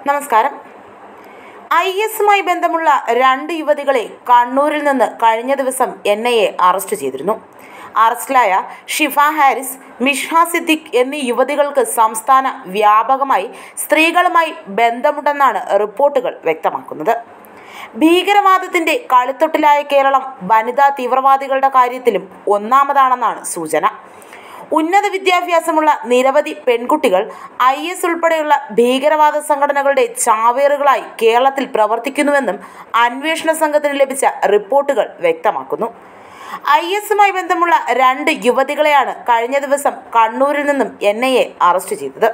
നമസ്കാരം ഐ എസുമായി ബന്ധമുള്ള രണ്ട് യുവതികളെ കണ്ണൂരിൽ നിന്ന് കഴിഞ്ഞ ദിവസം എൻ ഐ എ അറസ്റ്റ് ചെയ്തിരുന്നു അറസ്റ്റിലായ ഷിഫ ഹാരിസ് മിഷ്ഹ സിദ്ദിഖ് എന്നീ യുവതികൾക്ക് സംസ്ഥാന വ്യാപകമായി സ്ത്രീകളുമായി ബന്ധമുണ്ടെന്നാണ് റിപ്പോർട്ടുകൾ വ്യക്തമാക്കുന്നത് ഭീകരവാദത്തിന്റെ കളിത്തൊട്ടിലായ കേരളം വനിതാ തീവ്രവാദികളുടെ കാര്യത്തിലും ഒന്നാമതാണെന്നാണ് സൂചന ഉന്നത വിദ്യാഭ്യാസമുള്ള നിരവധി പെൺകുട്ടികൾ ഐ എസ് ഉൾപ്പെടെയുള്ള ഭീകരവാദ സംഘടനകളുടെ ചാവേറുകളായി കേരളത്തിൽ പ്രവർത്തിക്കുന്നുവെന്നും അന്വേഷണ സംഘത്തിന് ലഭിച്ച റിപ്പോർട്ടുകൾ വ്യക്തമാക്കുന്നു ഐ എസുമായി ബന്ധമുള്ള രണ്ട് യുവതികളെയാണ് കഴിഞ്ഞ ദിവസം കണ്ണൂരിൽ നിന്നും എൻ ഐ എ അറസ്റ്റ് ചെയ്തത്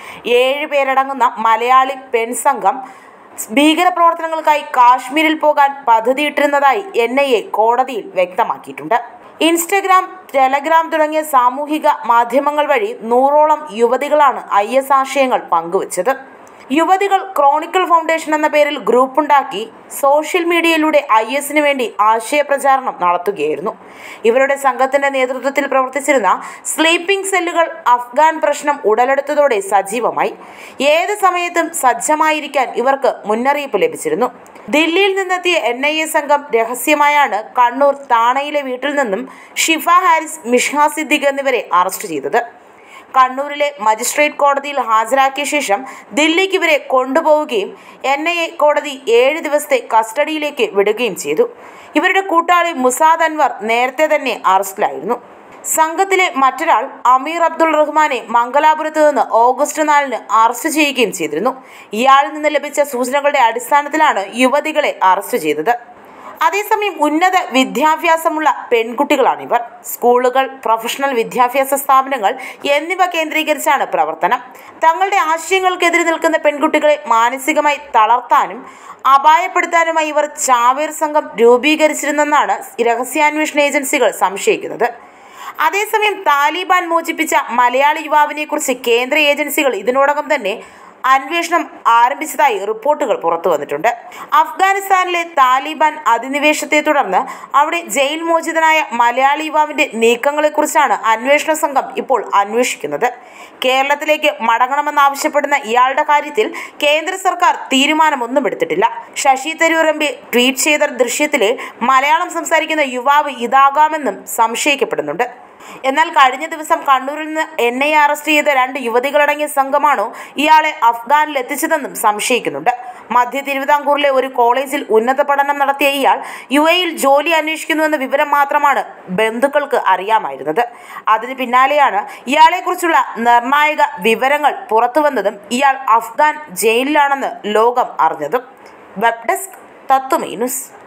ഏഴ് പേരടങ്ങുന്ന മലയാളി പെൺസംഘം ഭീകരപ്രവർത്തനങ്ങൾക്കായി കാശ്മീരിൽ പോകാൻ പദ്ധതിയിട്ടിരുന്നതായി എൻ ഐ എ കോടതിയിൽ വ്യക്തമാക്കിയിട്ടുണ്ട് ഇൻസ്റ്റഗ്രാം ടെലഗ്രാം തുടങ്ങിയ സാമൂഹിക മാധ്യമങ്ങൾ വഴി നൂറോളം യുവതികളാണ് ഐ എസ് ആശയങ്ങൾ പങ്കുവച്ചത് യുവതികൾ ക്രോണിക്കിൾ ഫൗണ്ടേഷൻ എന്ന പേരിൽ ഗ്രൂപ്പുണ്ടാക്കി സോഷ്യൽ മീഡിയയിലൂടെ ഐ എസിന് വേണ്ടി ആശയപ്രചാരണം നടത്തുകയായിരുന്നു ഇവരുടെ സംഘത്തിന്റെ നേതൃത്വത്തിൽ പ്രവർത്തിച്ചിരുന്ന സ്ലീപ്പിംഗ് സെല്ലുകൾ അഫ്ഗാൻ പ്രശ്നം ഉടലെടുത്തതോടെ സജീവമായി ഏത് സമയത്തും സജ്ജമായിരിക്കാൻ ഇവർക്ക് മുന്നറിയിപ്പ് ലഭിച്ചിരുന്നു ദില്ലിയിൽ നിന്നെത്തിയ എൻ ഐ എ സംഘം രഹസ്യമായാണ് കണ്ണൂർ താണയിലെ വീട്ടിൽ നിന്നും ഷിഫ ഹാരിസ് മിഷ്ഹ സിദ്ദിഖ് എന്നിവരെ അറസ്റ്റ് ചെയ്തത് കണ്ണൂരിലെ മജിസ്ട്രേറ്റ് കോടതിയിൽ ഹാജരാക്കിയ ശേഷം ദില്ലിക്ക് ഇവരെ കൊണ്ടുപോവുകയും എൻ ഐ എ കോടതി ഏഴ് ദിവസത്തെ കസ്റ്റഡിയിലേക്ക് വിടുകയും ചെയ്തു ഇവരുടെ കൂട്ടാളി മുസാദ് അൻവർ നേരത്തെ തന്നെ അറസ്റ്റിലായിരുന്നു സംഘത്തിലെ മറ്റൊരാൾ അമീർ അബ്ദുൾ റഹ്മാനെ മംഗലാപുരത്ത് നിന്ന് ഓഗസ്റ്റ് നാലിന് അറസ്റ്റ് ചെയ്യുകയും ചെയ്തിരുന്നു ഇയാളിൽ നിന്ന് ലഭിച്ച സൂചനകളുടെ അടിസ്ഥാനത്തിലാണ് യുവതികളെ അറസ്റ്റ് ചെയ്തത് അതേസമയം ഉന്നത വിദ്യാഭ്യാസമുള്ള പെൺകുട്ടികളാണിവർ സ്കൂളുകൾ പ്രൊഫഷണൽ വിദ്യാഭ്യാസ സ്ഥാപനങ്ങൾ എന്നിവ കേന്ദ്രീകരിച്ചാണ് പ്രവർത്തനം തങ്ങളുടെ ആശയങ്ങൾക്കെതിരെ നിൽക്കുന്ന പെൺകുട്ടികളെ മാനസികമായി തളർത്താനും അപായപ്പെടുത്താനുമായി ഇവർ ചാവേർ സംഘം രൂപീകരിച്ചിരുന്നെന്നാണ് രഹസ്യാന്വേഷണ ഏജൻസികൾ സംശയിക്കുന്നത് അതേസമയം താലിബാൻ മോചിപ്പിച്ച മലയാളി യുവാവിനെക്കുറിച്ച് കേന്ദ്ര ഏജൻസികൾ ഇതിനോടകം തന്നെ അന്വേഷണം ആരംഭിച്ചതായി റിപ്പോർട്ടുകൾ പുറത്തു വന്നിട്ടുണ്ട് അഫ്ഗാനിസ്ഥാനിലെ താലിബാൻ അധിനിവേശത്തെ തുടർന്ന് അവിടെ ജയിൽ മോചിതനായ മലയാളി യുവാവിന്റെ നീക്കങ്ങളെക്കുറിച്ചാണ് അന്വേഷണ സംഘം ഇപ്പോൾ അന്വേഷിക്കുന്നത് കേരളത്തിലേക്ക് മടങ്ങണമെന്നാവശ്യപ്പെടുന്ന ഇയാളുടെ കാര്യത്തിൽ കേന്ദ്ര സർക്കാർ തീരുമാനമൊന്നും എടുത്തിട്ടില്ല Shashi Tharoor M P tweet ചെയ്ത ദൃശ്യത്തിലെ മലയാളം സംസാരിക്കുന്ന യുവാവ് ഇതാകാമെന്നും സംശയിക്കപ്പെടുന്നുണ്ട് എന്നാൽ കഴിഞ്ഞ ദിവസം കണ്ണൂരിൽ നിന്ന് എൻ ഐ അറസ്റ്റ് ചെയ്ത രണ്ട് യുവതികളടങ്ങിയ സംഘമാണോ ഇയാളെ അഫ്ഗാനിൽ എത്തിച്ചതെന്നും സംശയിക്കുന്നുണ്ട് മധ്യ തിരുവിതാംകൂറിലെ ഒരു കോളേജിൽ ഉന്നത പഠനം നടത്തിയ ഇയാൾ യു എയിൽ ജോലി അന്വേഷിക്കുന്നുവെന്ന വിവരം മാത്രമാണ് ബന്ധുക്കൾക്ക് അറിയാമായിരുന്നത് അതിന് പിന്നാലെയാണ് ഇയാളെക്കുറിച്ചുള്ള നിർണായക വിവരങ്ങൾ പുറത്തുവന്നതും ഇയാൾ അഫ്ഗാൻ ജയിലിലാണെന്ന് ലോകം അറിഞ്ഞതും വെബ് ഡെസ്ക് തത്വമേ ന്യൂസ്